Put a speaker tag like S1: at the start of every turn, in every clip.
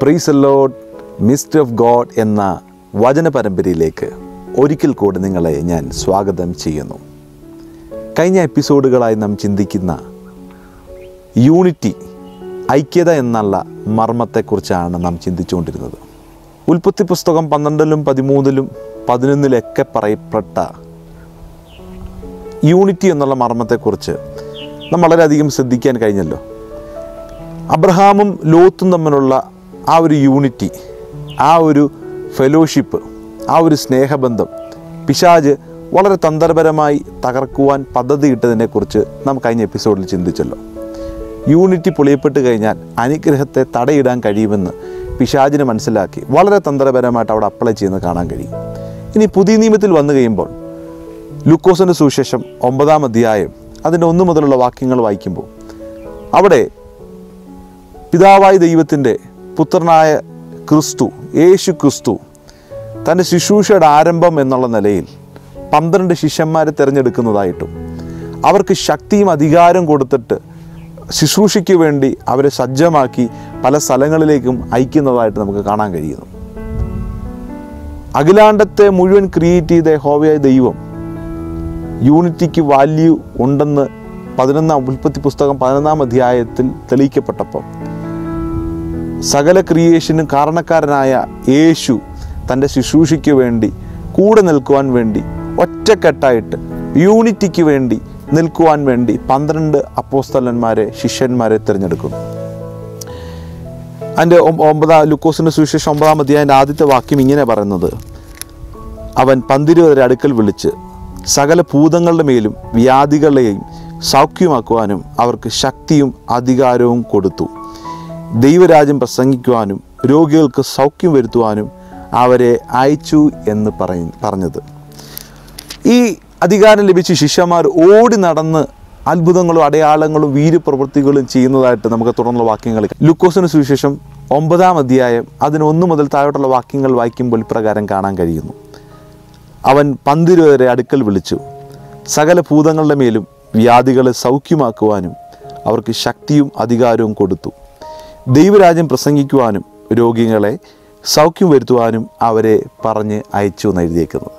S1: പ്രീസ് lord mister of God എന്ന വചന പരമ്പരയിലേക്ക് ഒരിക്കൽ കൂടി നിങ്ങളെ ഞാൻ സ്വാഗതം ചെയ്യുന്നു കഴിഞ്ഞ എപ്പിസോഡുകളായി നാം ചിന്തിക്കുന്ന യൂണിറ്റി ഐക്യത എന്നുള്ള മർമ്മത്തെക്കുറിച്ചാണ് നാം ചിന്തിച്ചുകൊണ്ടിരുന്നത് ഉൽപ്പത്തി പുസ്തകം പന്ത്രണ്ടിലും പതിമൂന്നിലും പതിനൊന്നിലൊക്കെ പറയപ്പെട്ട യൂണിറ്റി എന്നുള്ള മർമ്മത്തെക്കുറിച്ച് നാം വളരെയധികം ശ്രദ്ധിക്കാൻ കഴിഞ്ഞല്ലോ അബ്രഹാമും ലോത്തും തമ്മിലുള്ള ആ ഒരു യൂണിറ്റി ആ ഒരു ഫെലോഷിപ്പ് ആ ഒരു സ്നേഹബന്ധം പിശാജ് വളരെ തന്ത്രപരമായി തകർക്കുവാൻ പദ്ധതിയിട്ടതിനെക്കുറിച്ച് നാം കഴിഞ്ഞ എപ്പിസോഡിൽ ചിന്തിച്ചല്ലോ യൂണിറ്റി പൊളിയപ്പെട്ട് കഴിഞ്ഞാൽ അനുഗ്രഹത്തെ തടയിടാൻ കഴിയുമെന്ന് പിശാജിന് മനസ്സിലാക്കി വളരെ തന്ത്രപരമായിട്ട് അവിടെ അപ്ലൈ ചെയ്യുന്നത് കാണാൻ കഴിയും ഇനി പുതിയ നിയമത്തിൽ വന്നു കഴിയുമ്പോൾ ലൂക്കോസിൻ്റെ സുവിശേഷം ഒമ്പതാം അധ്യായം അതിൻ്റെ ഒന്ന് മുതലുള്ള വാക്യങ്ങൾ വായിക്കുമ്പോൾ അവിടെ പിതാവായ ദൈവത്തിൻ്റെ പുത്രനായ ക്രിസ്തു യേശു ക്രിസ്തു തൻ്റെ ശുശ്രൂഷയുടെ ആരംഭം എന്നുള്ള നിലയിൽ പന്ത്രണ്ട് ശിഷ്യന്മാരെ തിരഞ്ഞെടുക്കുന്നതായിട്ടും അവർക്ക് ശക്തിയും അധികാരം കൊടുത്തിട്ട് ശുശ്രൂഷയ്ക്ക് വേണ്ടി അവരെ സജ്ജമാക്കി പല സ്ഥലങ്ങളിലേക്കും അയക്കുന്നതായിട്ട് നമുക്ക് കാണാൻ കഴിയുന്നു അഖിലാണ്ടത്തെ മുഴുവൻ ക്രിയേറ്റ് ചെയ്ത ഹോവയായ ദൈവം യൂണിറ്റിക്ക് വാല്യൂ ഉണ്ടെന്ന് പതിനൊന്നാം ഉൽപ്പത്തി പുസ്തകം പതിനൊന്നാം അധ്യായത്തിൽ തെളിയിക്കപ്പെട്ടപ്പോൾ സകല ക്രിയേഷനും കാരണക്കാരനായ യേശു തൻ്റെ ശുശ്രൂഷയ്ക്ക് വേണ്ടി കൂടെ നിൽക്കുവാൻ വേണ്ടി ഒറ്റക്കെട്ടായിട്ട് യൂണിറ്റിക്ക് വേണ്ടി നിൽക്കുവാൻ വേണ്ടി പന്ത്രണ്ട് അപ്പോസ്തലന്മാരെ ശിഷ്യന്മാരെ തിരഞ്ഞെടുക്കുന്നു അതിൻ്റെ ഒമ്പതാം ലുക്കോസിൻ്റെ സുവിശേഷം ഒമ്പതാം അധ്യായൻ്റെ ആദ്യത്തെ വാക്യം ഇങ്ങനെ പറയുന്നത് അവൻ പന്തിരുവരെ അടുക്കൽ വിളിച്ച് സകല ഭൂതങ്ങളുടെ മേലും വ്യാധികളെയും സൗഖ്യമാക്കുവാനും അവർക്ക് ശക്തിയും അധികാരവും കൊടുത്തു ദൈവരാജ്യം പ്രസംഗിക്കുവാനും രോഗികൾക്ക് സൗഖ്യം വരുത്തുവാനും അവരെ അയച്ചു എന്ന് പറയ പറഞ്ഞത് ഈ അധികാരം ലഭിച്ച ശിഷ്യന്മാർ ഓടി നടന്ന് അത്ഭുതങ്ങളും അടയാളങ്ങളും വീര്യപ്രവൃത്തികളും ചെയ്യുന്നതായിട്ട് നമുക്ക് തുടർന്നുള്ള വാക്യങ്ങൾ ലുക്കോസിന് സുവിശേഷം ഒമ്പതാം അധ്യായം അതിന് ഒന്ന് മുതൽ താഴോട്ടുള്ള വാക്യങ്ങൾ വായിക്കുമ്പോൾ ഇപ്രകാരം കാണാൻ കഴിയുന്നു അവൻ പന്തിരുവരെ അടുക്കൽ വിളിച്ചു സകല ഭൂതങ്ങളുടെ മേലും വ്യാധികളെ സൗഖ്യമാക്കുവാനും അവർക്ക് ശക്തിയും അധികാരവും കൊടുത്തു ദൈവരാജ്യം പ്രസംഗിക്കുവാനും രോഗികളെ സൗഖ്യം വരുത്തുവാനും അവരെ പറഞ്ഞ് അയച്ചു എന്ന് എഴുതിയേക്കുന്നത്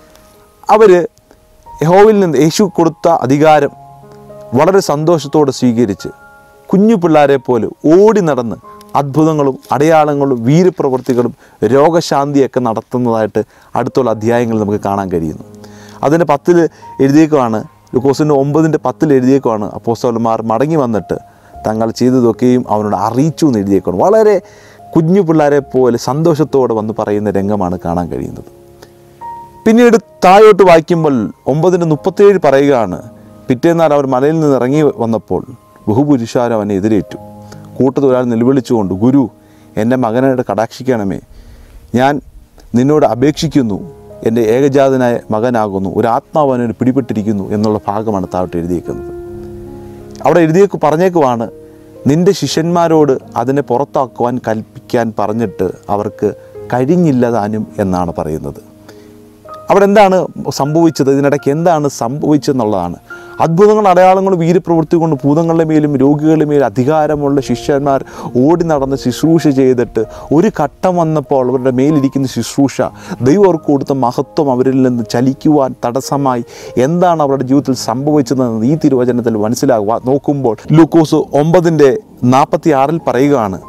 S1: അവർ യഹോവിൽ നിന്ന് യേശു കൊടുത്ത അധികാരം വളരെ സന്തോഷത്തോടെ സ്വീകരിച്ച് കുഞ്ഞു പിള്ളേരെ പോലെ ഓടി നടന്ന് അത്ഭുതങ്ങളും അടയാളങ്ങളും വീരപ്രവൃത്തികളും രോഗശാന്തിയൊക്കെ നടത്തുന്നതായിട്ട് അടുത്തുള്ള അധ്യായങ്ങൾ നമുക്ക് കാണാൻ കഴിയുന്നു അതിൻ്റെ പത്തിൽ എഴുതിയേക്കുവാണ് ലുക്കോസിൻ്റെ ഒമ്പതിൻ്റെ പത്തിൽ എഴുതിയേക്കുവാണ് അപ്പോസ്തലന്മാർ മടങ്ങി വന്നിട്ട് തങ്ങൾ ചെയ്തതൊക്കെയും അവനോട് അറിയിച്ചു എന്ന് എഴുതിയേക്കാണ് വളരെ കുഞ്ഞു പിള്ളേരെ പോലെ സന്തോഷത്തോടെ വന്ന് പറയുന്ന രംഗമാണ് കാണാൻ കഴിയുന്നത് പിന്നീട് താഴോട്ട് വായിക്കുമ്പോൾ ഒമ്പതിൻ്റെ മുപ്പത്തേഴ് പറയുകയാണ് പിറ്റേന്നാൾ അവർ മലയിൽ നിന്ന് ഇറങ്ങി വന്നപ്പോൾ ബഹുപുരുഷാരം അവനെ എതിരേറ്റു കൂട്ടത്തൊരാൾ നിലവിളിച്ചുകൊണ്ട് ഗുരു എൻ്റെ മകനായിട്ട് കടാക്ഷിക്കണമേ ഞാൻ നിന്നോട് അപേക്ഷിക്കുന്നു എൻ്റെ ഏകജാതനായ മകനാകുന്നു ഒരു ആത്മാവ് അവനോട് പിടിപെട്ടിരിക്കുന്നു എന്നുള്ള ഭാഗമാണ് താഴോട്ട് എഴുതിയേക്കുന്നത് അവിടെ എഴുതിയേക്ക് പറഞ്ഞേക്കുവാണ് നിന്റെ ശിഷ്യന്മാരോട് അതിനെ പുറത്താക്കുവാൻ കൽപ്പിക്കാൻ പറഞ്ഞിട്ട് അവർക്ക് കഴിഞ്ഞില്ല താനും എന്നാണ് പറയുന്നത് അവിടെ എന്താണ് സംഭവിച്ചത് ഇതിനിടയ്ക്ക് എന്താണ് സംഭവിച്ചതെന്നുള്ളതാണ് അത്ഭുതങ്ങൾ അടയാളങ്ങളും വീരപ്രവൃത്തി കൊണ്ട് ഭൂതങ്ങളുടെ മേലും രോഗികളുടെ മേലും അധികാരമുള്ള ശിഷ്യന്മാർ ഓടി നടന്ന് ശുശ്രൂഷ ചെയ്തിട്ട് ഒരു ഘട്ടം വന്നപ്പോൾ അവരുടെ മേലിരിക്കുന്ന ശുശ്രൂഷ ദൈവം അവർക്ക് കൊടുത്ത മഹത്വം അവരിൽ നിന്ന് ചലിക്കുവാൻ തടസ്സമായി എന്താണ് അവരുടെ ജീവിതത്തിൽ സംഭവിച്ചതെന്ന് ഈ തിരുവചനത്തിൽ മനസ്സിലാകുക നോക്കുമ്പോൾ ലൂക്കോസ് ഒമ്പതിൻ്റെ നാൽപ്പത്തി ആറിൽ പറയുകയാണ്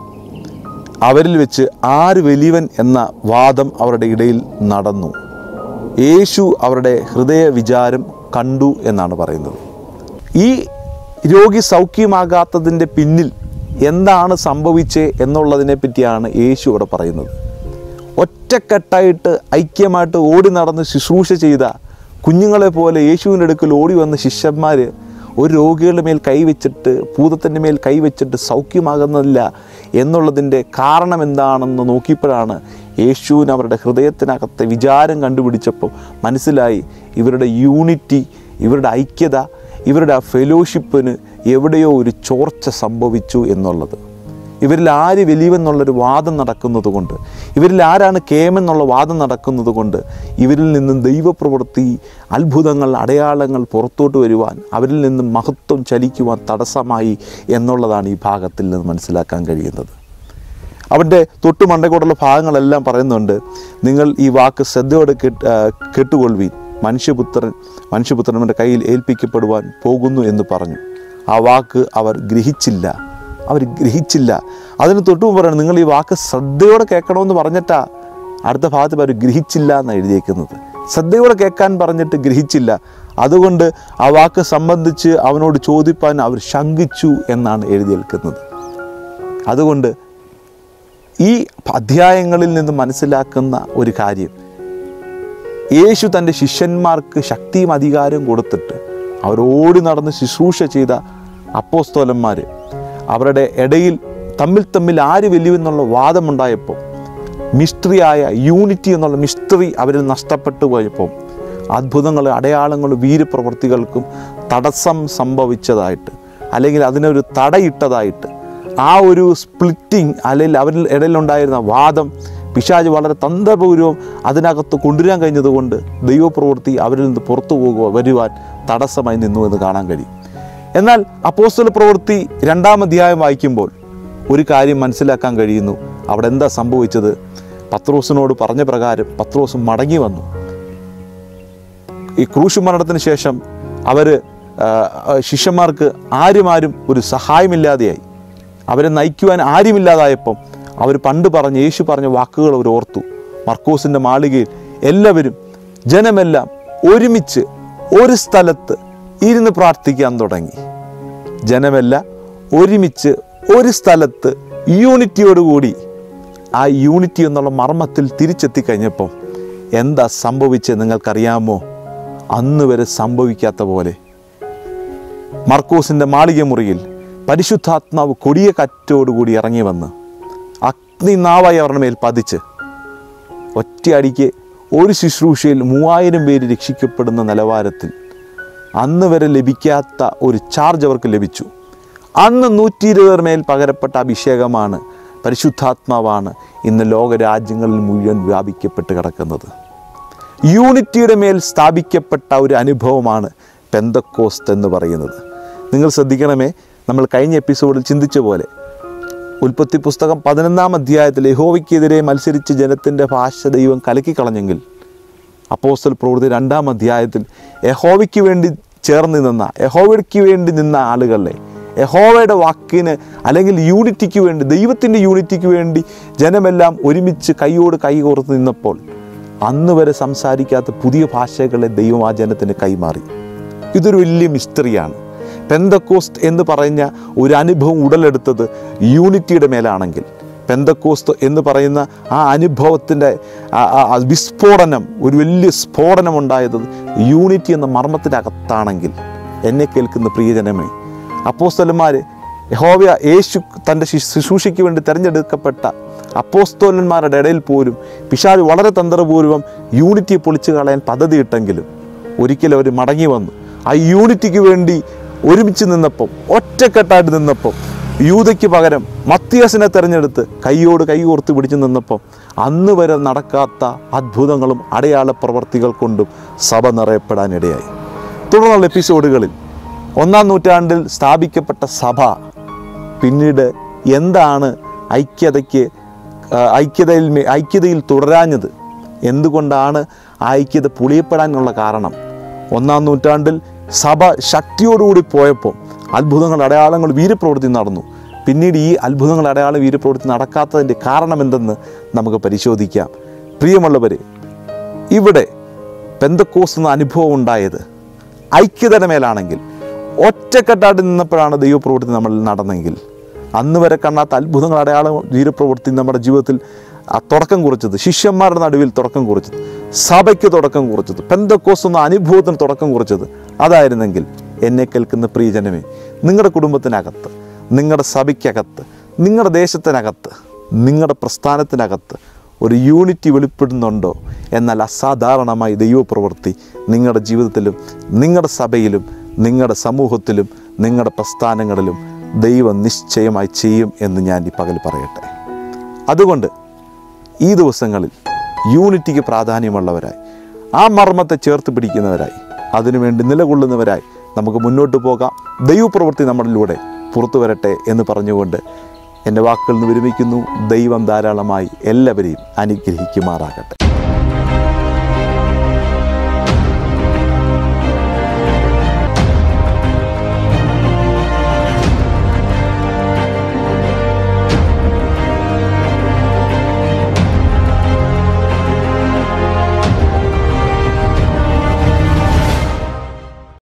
S1: അവരിൽ വെച്ച് ആര് വലിയവൻ എന്ന വാദം അവരുടെ ഇടയിൽ നടന്നു യേശു അവരുടെ ഹൃദയ വിചാരം കണ്ടു എന്നാണ് പറയുന്നത് ഈ രോഗി സൗഖ്യമാകാത്തതിൻ്റെ പിന്നിൽ എന്താണ് സംഭവിച്ചത് എന്നുള്ളതിനെ പറ്റിയാണ് യേശു ഇവിടെ പറയുന്നത് ഒറ്റക്കെട്ടായിട്ട് ഐക്യമായിട്ട് ഓടി നടന്ന് ശുശ്രൂഷ ചെയ്ത കുഞ്ഞുങ്ങളെ പോലെ യേശുവിൻ്റെ അടുക്കൽ ഓടി വന്ന ശിഷ്യന്മാർ ഒരു രോഗികളുടെ മേൽ കൈവച്ചിട്ട് ഭൂതത്തിൻ്റെ മേൽ കൈവച്ചിട്ട് സൗഖ്യമാകുന്നില്ല എന്നുള്ളതിൻ്റെ കാരണം എന്താണെന്ന് നോക്കിയപ്പോഴാണ് യേശുവിന് അവരുടെ ഹൃദയത്തിനകത്തെ വിചാരം കണ്ടുപിടിച്ചപ്പോൾ മനസ്സിലായി ഇവരുടെ യൂണിറ്റി ഇവരുടെ ഐക്യത ഇവരുടെ ആ ഫെലോഷിപ്പിന് എവിടെയോ ഒരു ചോർച്ച സംഭവിച്ചു എന്നുള്ളത് ഇവരിൽ ആര് വലിയവെന്നുള്ളൊരു വാദം നടക്കുന്നത് കൊണ്ട് ഇവരിൽ ആരാണ് കേമെന്നുള്ള വാദം നടക്കുന്നത് കൊണ്ട് ഇവരിൽ നിന്നും ദൈവപ്രവൃത്തി അത്ഭുതങ്ങൾ അടയാളങ്ങൾ പുറത്തോട്ട് വരുവാൻ അവരിൽ നിന്നും മഹത്വം ചലിക്കുവാൻ തടസ്സമായി എന്നുള്ളതാണ് ഈ ഭാഗത്തിൽ നിന്ന് മനസ്സിലാക്കാൻ കഴിയുന്നത് അവൻ്റെ തൊട്ട് മണ്ടക്കോട്ടുള്ള ഭാഗങ്ങളെല്ലാം പറയുന്നുണ്ട് നിങ്ങൾ ഈ വാക്ക് ശ്രദ്ധയോടെ കേട്ട് ആ, കേട്ടുകൊള്ളുവീൻ മനുഷ്യപുത്രൻ മനുഷ്യപുത്രൻ്റെ കയ്യിൽ ഏൽപ്പിക്കപ്പെടുവാൻ പോകുന്നു എന്ന് പറഞ്ഞു ആ വാക്ക് അവർ ഗ്രഹിച്ചില്ല അവർ ഗ്രഹിച്ചില്ല അതിന് തൊട്ട് മുമ്പ് പറയണം നിങ്ങൾ ഈ വാക്ക് ശ്രദ്ധയോടെ കേൾക്കണമെന്ന് പറഞ്ഞിട്ടാ അടുത്ത ഭാഗത്ത് അവർ ഗ്രഹിച്ചില്ല എന്നാണ് എഴുതിയേക്കുന്നത് ശ്രദ്ധയോടെ കേൾക്കാൻ പറഞ്ഞിട്ട് ഗ്രഹിച്ചില്ല അതുകൊണ്ട് ആ വാക്ക് സംബന്ധിച്ച് അവനോട് ചോദിപ്പാൻ അവർ ശങ്കിച്ചു എന്നാണ് എഴുതിയേൽക്കുന്നത് അതുകൊണ്ട് ഈ അധ്യായങ്ങളിൽ നിന്ന് മനസ്സിലാക്കുന്ന ഒരു കാര്യം യേശു തൻ്റെ ശിഷ്യന്മാർക്ക് ശക്തിയും അധികാരവും കൊടുത്തിട്ട് അവരോടി നടന്ന് ശുശ്രൂഷ ചെയ്ത അപ്പോസ്തോലന്മാർ അവരുടെ ഇടയിൽ തമ്മിൽ തമ്മിൽ ആര് വലിയെന്നുള്ള വാദമുണ്ടായപ്പോൾ മിസ്റ്ററിയായ യൂണിറ്റി എന്നുള്ള മിസ്റ്ററി അവരിൽ നഷ്ടപ്പെട്ടു പോയപ്പോൾ അത്ഭുതങ്ങളും അടയാളങ്ങളും വീരപ്രവൃത്തികൾക്കും തടസ്സം സംഭവിച്ചതായിട്ട് അല്ലെങ്കിൽ അതിനൊരു തടയിട്ടതായിട്ട് ആ ഒരു സ്പ്ലിറ്റിംഗ് അല്ലെങ്കിൽ അവരിൽ ഇടയിലുണ്ടായിരുന്ന വാദം പിശാജ് വളരെ തന്ത്രപൂർവ്വം അതിനകത്ത് കൊണ്ടുവരാൻ കഴിഞ്ഞതുകൊണ്ട് ദൈവപ്രവൃത്തി അവരിൽ നിന്ന് പുറത്തു പോകുക വരുവാൻ തടസ്സമായി നിന്നു എന്ന് കാണാൻ കഴിയും എന്നാൽ അപ്പോസ്തല പ്രവൃത്തി രണ്ടാം അധ്യായം വായിക്കുമ്പോൾ ഒരു കാര്യം മനസ്സിലാക്കാൻ കഴിയുന്നു അവിടെ എന്താ സംഭവിച്ചത് പത്രോസിനോട് പറഞ്ഞ പ്രകാരം പത്രോസ് മടങ്ങി വന്നു ഈ ക്രൂശ് മരണത്തിന് ശേഷം അവർ ശിഷ്യന്മാർക്ക് ആരുമാരും ഒരു സഹായമില്ലാതെയായി അവരെ നയിക്കുവാൻ ആരുമില്ലാതായപ്പം അവർ പണ്ട് പറഞ്ഞ യേശു പറഞ്ഞ വാക്കുകൾ അവർ ഓർത്തു മർക്കോസിൻ്റെ മാളികയിൽ എല്ലാവരും ജനമെല്ലാം ഒരുമിച്ച് ഒരു സ്ഥലത്ത് ഇരുന്ന് പ്രാർത്ഥിക്കാൻ തുടങ്ങി ജനമെല്ലാം ഒരുമിച്ച് ഒരു സ്ഥലത്ത് യൂണിറ്റിയോടുകൂടി ആ യൂണിറ്റി എന്നുള്ള മർമ്മത്തിൽ തിരിച്ചെത്തി കഴിഞ്ഞപ്പം എന്താ സംഭവിച്ചത് നിങ്ങൾക്കറിയാമോ അന്ന് വരെ സംഭവിക്കാത്ത പോലെ മർക്കോസിൻ്റെ മാളിക മുറിയിൽ പരിശുദ്ധാത്മാവ് കൊടിയ കാറ്റോടുകൂടി ഇറങ്ങി വന്ന് അഗ്നിനാവായി അവരുടെ മേൽ പതിച്ച് ഒറ്റയടിക്ക് ഒരു ശുശ്രൂഷയിൽ മൂവായിരം പേര് രക്ഷിക്കപ്പെടുന്ന നിലവാരത്തിൽ അന്ന് വരെ ലഭിക്കാത്ത ഒരു ചാർജ് അവർക്ക് ലഭിച്ചു അന്ന് നൂറ്റി ഇരുപത് മേൽ പകരപ്പെട്ട അഭിഷേകമാണ് പരിശുദ്ധാത്മാവാണ് ഇന്ന് ലോകരാജ്യങ്ങളിൽ മുഴുവൻ വ്യാപിക്കപ്പെട്ട് കിടക്കുന്നത് യൂണിറ്റിയുടെ മേൽ സ്ഥാപിക്കപ്പെട്ട ഒരു അനുഭവമാണ് പെന്തക്കോസ്ത് എന്ന് പറയുന്നത് നിങ്ങൾ ശ്രദ്ധിക്കണമേ നമ്മൾ കഴിഞ്ഞ എപ്പിസോഡിൽ ചിന്തിച്ച പോലെ ഉൽപ്പത്തി പുസ്തകം പതിനൊന്നാം അധ്യായത്തിൽ യഹോവയ്ക്കെതിരെ മത്സരിച്ച് ജനത്തിൻ്റെ ഭാഷ ദൈവം കലക്കിക്കളഞ്ഞെങ്കിൽ അപ്പോസ്റ്റൽ പ്രവൃത്തി രണ്ടാം അധ്യായത്തിൽ യഹോവയ്ക്ക് വേണ്ടി ചേർന്ന് നിന്ന യഹോവയ്ക്ക് വേണ്ടി നിന്ന ആളുകളെ യഹോവയുടെ വാക്കിന് അല്ലെങ്കിൽ യൂണിറ്റിക്ക് വേണ്ടി ദൈവത്തിൻ്റെ യൂണിറ്റിക്ക് വേണ്ടി ജനമെല്ലാം ഒരുമിച്ച് കൈയോട് കൈ കോർത്ത് നിന്നപ്പോൾ അന്ന് വരെ സംസാരിക്കാത്ത പുതിയ ഭാഷകളെ ദൈവം ആ ജനത്തിന് കൈമാറി ഇതൊരു വലിയ മിസ്റ്ററിയാണ് പെന്തക്കോസ്റ്റ് എന്ന് പറഞ്ഞ ഒരു അനുഭവം ഉടലെടുത്തത് യൂണിറ്റിയുടെ മേലാണെങ്കിൽ പെന്തക്കോസ്ത് എന്ന് പറയുന്ന ആ അനുഭവത്തിൻ്റെ ആ- ആ- ആ വിസ്ഫോടനം ഒരു വലിയ സ്ഫോടനം ഉണ്ടായത് യൂണിറ്റി എന്ന മർമ്മത്തിനകത്താണെങ്കിൽ എന്നെ കേൾക്കുന്ന പ്രിയജനമേ അപ്പോസ്തലന്മാർ യഹോവ യേശു തൻ്റെ ശുശ്രൂ- ശുശ്രൂഷയ്ക്ക് വേണ്ടി തിരഞ്ഞെടുക്കപ്പെട്ട അപ്പോസ്തോലന്മാരുടെ ഇടയിൽ പോലും പിശാജ് വളരെ തന്ത്രപൂർവ്വം യൂണിറ്റിയെ പൊളിച്ചു കളയാൻ പദ്ധതിയിട്ടെങ്കിലും ഒരിക്കലും അവർ മടങ്ങി വന്നു ആ യൂണിറ്റിക്ക് വേണ്ടി ഒരുമിച്ച് നിന്നപ്പം ഒറ്റക്കെട്ടായിട്ട് നിന്നപ്പം യൂതയ്ക്ക് പകരം മത്തിയാസിനെ തിരഞ്ഞെടുത്ത് കൈയോട് കൈ കോർത്ത് പിടിച്ചു നിന്നപ്പം അന്ന് വരെ നടക്കാത്ത അത്ഭുതങ്ങളും അടയാള പ്രവർത്തികൾ കൊണ്ടും സഭ നിറയപ്പെടാനിടയായി തുടർന്നുള്ള എപ്പിസോഡുകളിൽ ഒന്നാം നൂറ്റാണ്ടിൽ സ്ഥാപിക്കപ്പെട്ട സഭ പിന്നീട് എന്താണ് ഐക്യതയ്ക്ക് ആ, ഐക്യതയിൽ മേ- ഐക്യതയിൽ തുടരാഞ്ഞത് എന്തുകൊണ്ടാണ് ആ ഐക്യത പുളിയപ്പെടാനുള്ള കാരണം ഒന്നാം നൂറ്റാണ്ടിൽ സഭ ശക്തിയോടുകൂടി പോയപ്പോൾ അത്ഭുതങ്ങൾ അടയാളങ്ങൾ വീരപ്രവൃത്തി നടന്നു പിന്നീട് ഈ അത്ഭുതങ്ങൾ അടയാള വീരപ്രവൃത്തി നടക്കാത്തതിൻ്റെ കാരണം എന്തെന്ന് നമുക്ക് പരിശോധിക്കാം പ്രിയമുള്ളവരെ ഇവിടെ പെന്തക്കോസ് എന്ന അനുഭവം ഉണ്ടായത് ഐക്യതയുടെ മേലാണെങ്കിൽ ഒറ്റക്കെട്ടായിട്ട് നിന്നപ്പോഴാണ് ദൈവപ്രവൃത്തി നമ്മളിൽ നടന്നെങ്കിൽ അന്ന് വരെ കാണാത്ത അത്ഭുതങ്ങൾ അടയാളം വീരപ്രവൃത്തി നമ്മുടെ ജീവിതത്തിൽ ആ തുടക്കം കുറിച്ചത് ശിഷ്യന്മാരുടെ നടുവിൽ തുടക്കം കുറിച്ചത് സഭയ്ക്ക് തുടക്കം കുറിച്ചത് പെന്തക്കോസ് എന്ന അനുഭവത്തിന് തുടക്കം കുറിച്ചത് അതായിരുന്നെങ്കിൽ എന്നെ കേൾക്കുന്ന പ്രിയജനമേ നിങ്ങളുടെ കുടുംബത്തിനകത്ത് നിങ്ങളുടെ സഭയ്ക്കകത്ത് നിങ്ങളുടെ ദേശത്തിനകത്ത് നിങ്ങളുടെ പ്രസ്ഥാനത്തിനകത്ത് ഒരു യൂണിറ്റി വെളിപ്പെടുന്നുണ്ടോ എന്നാൽ അസാധാരണമായി ദൈവപ്രവൃത്തി നിങ്ങളുടെ ജീവിതത്തിലും നിങ്ങളുടെ സഭയിലും നിങ്ങളുടെ സമൂഹത്തിലും നിങ്ങളുടെ പ്രസ്ഥാനങ്ങളിലും ദൈവം നിശ്ചയമായി ചെയ്യും എന്ന് ഞാൻ ഈ പകൽ പറയട്ടെ അതുകൊണ്ട് ഈ ദിവസങ്ങളിൽ യൂണിറ്റിക്ക് പ്രാധാന്യമുള്ളവരായി ആ മർമ്മത്തെ ചേർത്ത് പിടിക്കുന്നവരായി അതിനുവേണ്ടി നിലകൊള്ളുന്നവരായി നമുക്ക് മുന്നോട്ട് പോകാം ദൈവപ്രവൃത്തി നമ്മളിലൂടെ പുറത്തു വരട്ടെ എന്ന് പറഞ്ഞുകൊണ്ട് എൻ്റെ വാക്കുകളിൽ നിന്ന് വിരമിക്കുന്നു ദൈവം ധാരാളമായി എല്ലാവരെയും അനുഗ്രഹിക്കുമാറാകട്ടെ